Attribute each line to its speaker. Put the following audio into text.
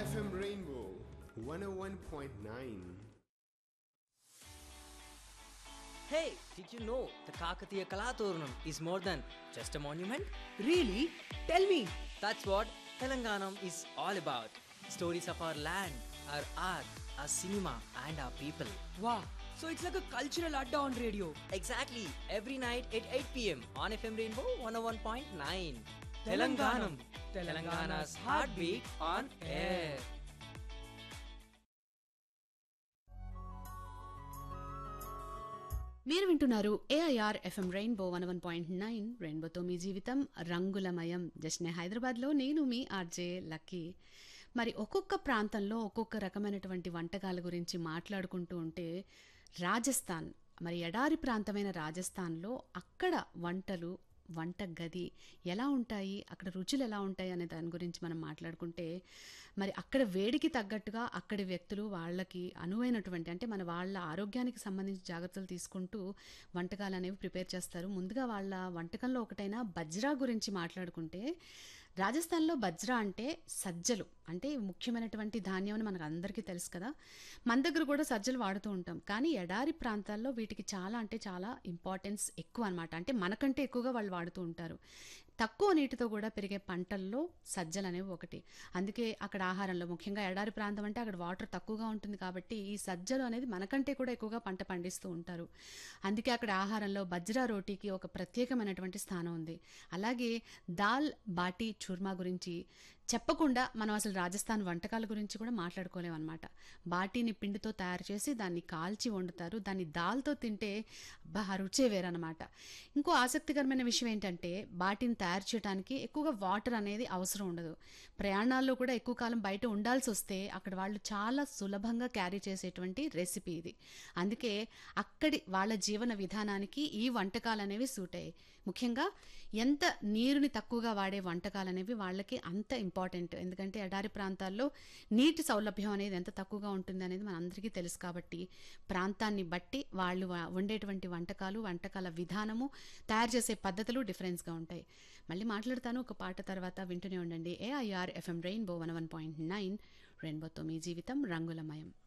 Speaker 1: FM Rainbow 101.9.
Speaker 2: Hey, did you know the Kakatiya Kalaturnam is more than just a monument?
Speaker 3: Really? Tell me.
Speaker 2: That's what Telanganam is all about. Stories of our land, our art, our cinema, and our people.
Speaker 3: Wow. So it's like a cultural adda on radio.
Speaker 2: Exactly, every night at 8 pm on FM Rainbow 101.9.
Speaker 3: Telanganam.
Speaker 2: Telangana's heartbeat on air.
Speaker 4: మీరు వింటున్నారు AIR FM rainbow one one point nine రెయిన్బోతో మీ జీవితం రంగులమయం జస్నే హైదరాబాద్లో నేను మీ RJ lucky మరి ఒక్కొక్క ప్రాంతంలో ఒక్కొక్క రకమైనటువంటి వంటకాల గురించి మాట్లాడుకుంటూ ఉంటే రాజస్థాన్ మరి ఎడారి ప్రాంతమైన రాజస్థాన్లో అక్కడ వంటలు వంట గది ఎలా ఉంటాయి అక్కడ రుచులు ఎలా ఉంటాయి అనే దాని గురించి మనం మాట్లాడుకుంటే మరి అక్కడ వేడికి తగ్గట్టుగా అక్కడి వ్యక్తులు వాళ్ళకి అనువైనటువంటి అంటే మన వాళ్ళ ఆరోగ్యానికి సంబంధించిన జాగ్రత్తలు తీసుకుంటూ వంటకాలు అనేవి ప్రిపేర్ చేస్తారు ముందుగా వాళ్ళ వంటకంలో ఒకటైన బజ్రా గురించి మాట్లాడుకుంటే రాజస్థాన్లో బజ్రా అంటే సజ్జలు అంటే ముఖ్యమైనటువంటి ధాన్యం అని మనకు అందరికీ తెలుసు కదా మన దగ్గర కూడా సజ్జలు వాడుతూ ఉంటాం కానీ ఎడారి ప్రాంతాల్లో వీటికి చాలా అంటే చాలా ఇంపార్టెన్స్ ఎక్కువ అనమాట అంటే మనకంటే ఎక్కువగా వాళ్ళు వాడుతూ ఉంటారు తక్కువ నీటితో కూడా పెరిగే పంటల్లో సజ్జలు అనేవి ఒకటి అందుకే అక్కడ ఆహారంలో ముఖ్యంగా ఎడారి ప్రాంతం అంటే అక్కడ వాటర్ తక్కువగా ఉంటుంది కాబట్టి ఈ సజ్జలు అనేది మనకంటే కూడా ఎక్కువగా పంట పండిస్తూ ఉంటారు అందుకే అక్కడ ఆహారంలో బజ్రా రోటీకి ఒక ప్రత్యేకమైనటువంటి స్థానం ఉంది అలాగే దాల్ బాటీ చూర్మా గురించి చెప్పకుండా మనం అసలు రాజస్థాన్ వంటకాల గురించి కూడా మాట్లాడుకోలేమన్నమాట బాటీని పిండితో తయారు చేసి దాన్ని కాల్చి వండుతారు దాన్ని దాల్తో తింటే అబ్బా ఆ రుచే వేరనమాట ఇంకో ఆసక్తికరమైన విషయం ఏంటంటే బాటీని తయారు చేయడానికి ఎక్కువగా వాటర్ అనేది అవసరం ఉండదు ప్రయాణాల్లో కూడా ఎక్కువ కాలం బయట ఉండాల్సి వస్తే అక్కడ వాళ్ళు చాలా సులభంగా క్యారీ చేసేటువంటి రెసిపీ ఇది అందుకే అక్కడి వాళ్ళ జీవన విధానానికి ఈ వంటకాలు అనేవి సూట్ అయ్యాయి ముఖ్యంగా ఎంత నీరుని తక్కువగా వాడే వంటకాలు అనేవి వాళ్ళకి అంత ఇంపార్టెంట్ ఎందుకంటే ఎడారి ప్రాంతాల్లో నీటి సౌలభ్యం అనేది ఎంత తక్కువగా ఉంటుంది అనేది మనందరికీ తెలుసు కాబట్టి ప్రాంతాన్ని బట్టి వాళ్ళు వా- వండేటువంటి వంటకాలు వంటకాల విధానము తయారు చేసే పద్ధతులు డిఫరెన్స్గా ఉంటాయి మళ్ళీ మాట్లాడతాను ఒక పాట తర్వాత వింటూనే ఉండండి AIR FM rainbow one one point nine రెయిన్బోతో మీ జీవితం రంగులమయం